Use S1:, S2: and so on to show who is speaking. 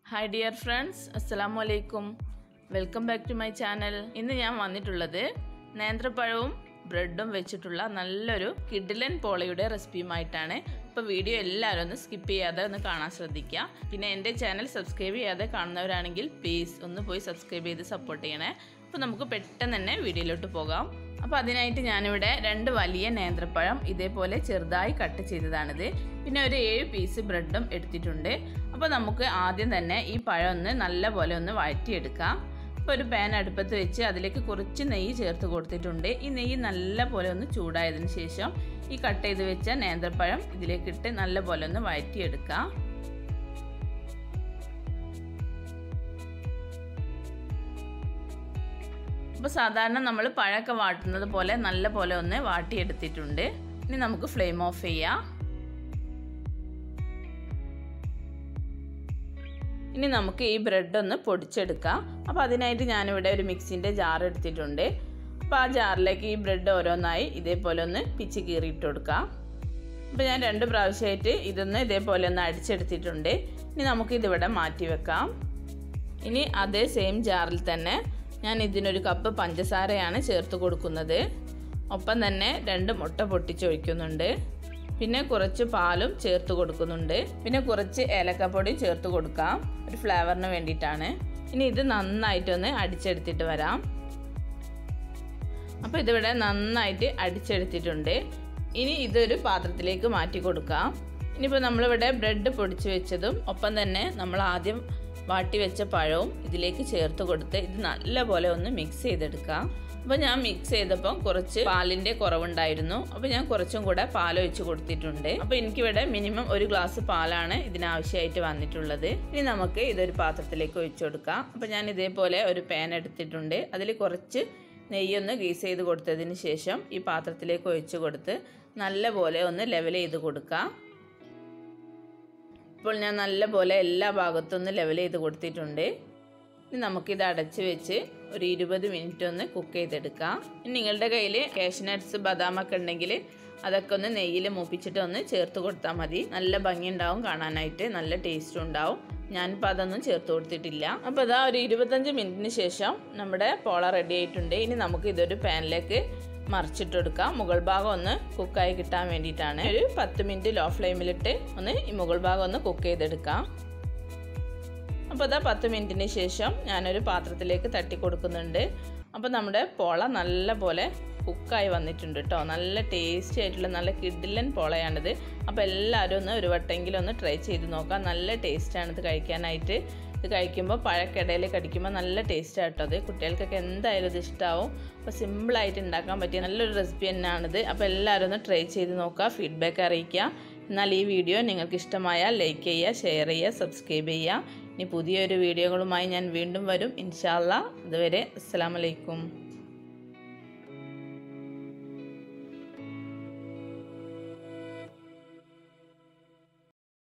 S1: hi dear friends അസ്സലാമു അലൈക്കും welcome back to my channel ഇന്ന് ഞാൻ വന്നിട്ടുള്ളത് നേന്ത്രപ്പഴവും ബ്രെഡും വെച്ചിട്ടുള്ള നല്ലൊരു കിഡിലൻ പോളയുടെ റെസിപ്പിയുമായിട്ടാണ് അപ്പോൾ വീഡിയോ എല്ലാവരും ഒന്ന് സ്കിപ്പ് ചെയ്യാതെ ഒന്ന് കാണാൻ ശ്രദ്ധിക്കുക പിന്നെ എൻ്റെ ചാനൽ സബ്സ്ക്രൈബ് ചെയ്യാതെ കാണുന്നവരാണെങ്കിൽ പ്ലീസ് ഒന്ന് പോയി സബ്സ്ക്രൈബ് ചെയ്ത് സപ്പോർട്ട് ചെയ്യണേ അപ്പോൾ നമുക്ക് പെട്ടെന്ന് തന്നെ വീഡിയോയിലോട്ട് പോകാം അപ്പോൾ അതിനായിട്ട് ഞാനിവിടെ രണ്ട് വലിയ നേന്ത്രപ്പഴം ഇതേപോലെ ചെറുതായി കട്ട് ചെയ്തതാണിത് പിന്നെ ഒരു ഏഴ് പീസ് ബ്രെഡും എടുത്തിട്ടുണ്ട് അപ്പോൾ നമുക്ക് ആദ്യം തന്നെ ഈ പഴം ഒന്ന് നല്ലപോലെ ഒന്ന് വഴറ്റിയെടുക്കാം അപ്പോൾ ഒരു പാൻ അടുപ്പത്ത് വെച്ച് അതിലേക്ക് കുറച്ച് നെയ്യ് ചേർത്ത് കൊടുത്തിട്ടുണ്ട് ഈ നെയ്യ് നല്ലപോലെ ഒന്ന് ചൂടായതിന് ശേഷം ഈ കട്ട് ചെയ്ത് വെച്ച നേന്ത്രപ്പഴം ഇതിലേക്കിട്ട് നല്ലപോലെ ഒന്ന് വഴറ്റിയെടുക്കാം അപ്പോൾ സാധാരണ നമ്മൾ പഴമൊക്കെ വാട്ടുന്നത് പോലെ നല്ല പോലെ ഒന്ന് വാട്ടിയെടുത്തിട്ടുണ്ട് ഇനി നമുക്ക് ഫ്ലെയിം ഓഫ് ചെയ്യാം ഇനി നമുക്ക് ഈ ബ്രെഡ് ഒന്ന് പൊടിച്ചെടുക്കാം അപ്പോൾ അതിനായിട്ട് ഞാനിവിടെ ഒരു മിക്സിൻ്റെ ജാർ എടുത്തിട്ടുണ്ട് അപ്പോൾ ആ ജാറിലേക്ക് ഈ ബ്രെഡ് ഓരോന്നായി ഇതേപോലെ ഒന്ന് പിച്ച് കീറിയിട്ട് കൊടുക്കാം അപ്പോൾ ഞാൻ രണ്ട് പ്രാവശ്യമായിട്ട് ഇതൊന്ന് ഇതേപോലെ ഒന്ന് അടിച്ചെടുത്തിട്ടുണ്ട് ഇനി നമുക്കിതിവിടെ മാറ്റി വെക്കാം ഇനി അതേ സെയിം ജാറിൽ തന്നെ ഞാൻ ഇതിനൊരു കപ്പ് പഞ്ചസാരയാണ് ചേർത്ത് കൊടുക്കുന്നത് ഒപ്പം തന്നെ രണ്ട് മുട്ട പൊട്ടിച്ചൊഴിക്കുന്നുണ്ട് പിന്നെ കുറച്ച് പാലും ചേർത്ത് കൊടുക്കുന്നുണ്ട് പിന്നെ കുറച്ച് ഏലക്കപ്പൊടിയും ചേർത്ത് കൊടുക്കാം ഒരു ഫ്ലേവറിന് വേണ്ടിയിട്ടാണ് ഇനി ഇത് നന്നായിട്ടൊന്ന് അടിച്ചെടുത്തിട്ട് വരാം അപ്പോൾ ഇതിവിടെ നന്നായിട്ട് അടിച്ചെടുത്തിട്ടുണ്ട് ഇനി ഇതൊരു പാത്രത്തിലേക്ക് മാറ്റി കൊടുക്കാം ഇനിയിപ്പോൾ നമ്മളിവിടെ ബ്രെഡ് പൊടിച്ച് വെച്ചതും ഒപ്പം തന്നെ നമ്മൾ ആദ്യം വാട്ടി വെച്ച പഴവും ഇതിലേക്ക് ചേർത്ത് കൊടുത്ത് ഇത് നല്ലപോലെ ഒന്ന് മിക്സ് ചെയ്തെടുക്കാം അപ്പോൾ ഞാൻ മിക്സ് ചെയ്തപ്പോൾ കുറച്ച് പാലിൻ്റെ കുറവുണ്ടായിരുന്നു അപ്പോൾ ഞാൻ കുറച്ചും കൂടെ പാൽ ഒഴിച്ച് കൊടുത്തിട്ടുണ്ട് അപ്പോൾ എനിക്കിവിടെ മിനിമം ഒരു ഗ്ലാസ് പാലാണ് ഇതിനാവശ്യമായിട്ട് വന്നിട്ടുള്ളത് ഇനി നമുക്ക് ഇതൊരു പാത്രത്തിലേക്ക് ഒഴിച്ചു കൊടുക്കാം അപ്പോൾ ഞാൻ ഇതേപോലെ ഒരു പാൻ എടുത്തിട്ടുണ്ട് അതിൽ കുറച്ച് നെയ്യൊന്ന് ഗീസ് ചെയ്ത് കൊടുത്തതിന് ശേഷം ഈ പാത്രത്തിലേക്ക് ഒഴിച്ച് കൊടുത്ത് നല്ലപോലെ ഒന്ന് ലെവൽ ചെയ്ത് കൊടുക്കാം ഇപ്പോൾ ഞാൻ നല്ലപോലെ എല്ലാ ഭാഗത്തും ഒന്ന് ലെവൽ ചെയ്ത് കൊടുത്തിട്ടുണ്ട് ഇനി നമുക്കിത് അടച്ച് വെച്ച് ഒരു ഇരുപത് മിനിറ്റ് ഒന്ന് കുക്ക് ചെയ്തെടുക്കാം ഇനി നിങ്ങളുടെ കയ്യിൽ കാഷ്നട്ട്സ് ബദാമൊക്കെ ഉണ്ടെങ്കിൽ അതൊക്കെ ഒന്ന് നെയ്യിൽ മൂപ്പിച്ചിട്ട് ഒന്ന് ചേർത്ത് കൊടുത്താൽ മതി നല്ല ഭംഗി ഉണ്ടാവും കാണാനായിട്ട് നല്ല ടേസ്റ്റും ഉണ്ടാവും ഞാനിപ്പോൾ അതൊന്നും ചേർത്ത് കൊടുത്തിട്ടില്ല അപ്പോൾ അതാ ഒരു ഇരുപത്തഞ്ച് മിനിറ്റിന് ശേഷം നമ്മുടെ പോള റെഡി ആയിട്ടുണ്ട് ഇനി നമുക്ക് ഇതൊരു പാനിലേക്ക് മറിച്ചിട്ടെടുക്കാം മുകൾ ഭാഗം ഒന്ന് കുക്കായി കിട്ടാൻ വേണ്ടിയിട്ടാണ് ഒരു പത്ത് മിനിറ്റ് ലോ ഫ്ലെയിമിലിട്ട് ഒന്ന് ഈ മുകൾ ഭാഗം ഒന്ന് കുക്ക് ചെയ്തെടുക്കാം അപ്പോൾ അതാ പത്ത് മിനിറ്റിന് ശേഷം ഞാനൊരു പാത്രത്തിലേക്ക് തട്ടി കൊടുക്കുന്നുണ്ട് അപ്പോൾ നമ്മുടെ പോള നല്ല പോലെ കുക്കായി വന്നിട്ടുണ്ട് കേട്ടോ നല്ല ടേസ്റ്റി ആയിട്ടുള്ള നല്ല കിഡിലൻ പോളയാണിത് അപ്പോൾ എല്ലാവരും ഒന്ന് ഒരു വട്ടെങ്കിലും ഒന്ന് ട്രൈ ചെയ്ത് നോക്കാം നല്ല ടേസ്റ്റാണ് ഇത് കഴിക്കാനായിട്ട് ഇത് കഴിക്കുമ്പോൾ പഴക്കിടയിൽ കടിക്കുമ്പോൾ നല്ല ടേസ്റ്റ് ആട്ടോ അത് കുട്ടികൾക്കൊക്കെ എന്തായാലും ഇത് ഇഷ്ടമാവും അപ്പോൾ സിമ്പിളായിട്ട് ഉണ്ടാക്കാൻ പറ്റിയ നല്ലൊരു റെസിപ്പി തന്നെയാണിത് അപ്പോൾ എല്ലാവരും ഒന്ന് ട്രൈ ചെയ്ത് നോക്കുക ഫീഡ്ബാക്ക് അറിയിക്കുക എന്നാൽ ഈ വീഡിയോ നിങ്ങൾക്ക് ഇഷ്ടമായാൽ ലൈക്ക് ചെയ്യുക ഷെയർ ചെയ്യുക സബ്സ്ക്രൈബ് ചെയ്യുക ഇനി പുതിയൊരു വീഡിയോകളുമായി ഞാൻ വീണ്ടും വരും ഇൻഷാല്ല അതുവരെ അസ്സാം വലൈക്കും